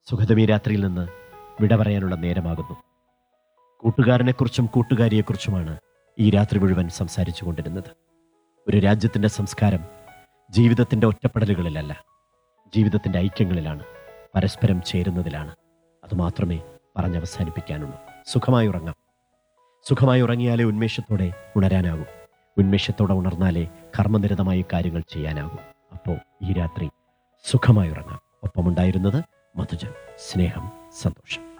സുഗതമി രാത്രിയിൽ നിന്ന് വിട പറയാനുള്ള നേരമാകുന്നു കൂട്ടുകാരനെക്കുറിച്ചും കൂട്ടുകാരിയെക്കുറിച്ചുമാണ് ഈ രാത്രി മുഴുവൻ സംസാരിച്ചു കൊണ്ടിരുന്നത് ഒരു രാജ്യത്തിൻ്റെ സംസ്കാരം ജീവിതത്തിൻ്റെ ഒറ്റപ്പെടലുകളിലല്ല ജീവിതത്തിൻ്റെ ഐക്യങ്ങളിലാണ് പരസ്പരം ചേരുന്നതിലാണ് അതുമാത്രമേ പറഞ്ഞവസാനിപ്പിക്കാനുള്ളൂ സുഖമായി ഉറങ്ങാം സുഖമായി ഉറങ്ങിയാലേ ഉന്മേഷത്തോടെ ഉണരാനാകൂ ഉന്മേഷത്തോടെ ഉണർന്നാലേ കർമ്മനിരതമായി കാര്യങ്ങൾ ചെയ്യാനാകൂ അപ്പോൾ ഈ രാത്രി സുഖമായി ഉറങ്ങാം ഒപ്പമുണ്ടായിരുന്നത് മധുജൻ സ്നേഹം സന്തോഷം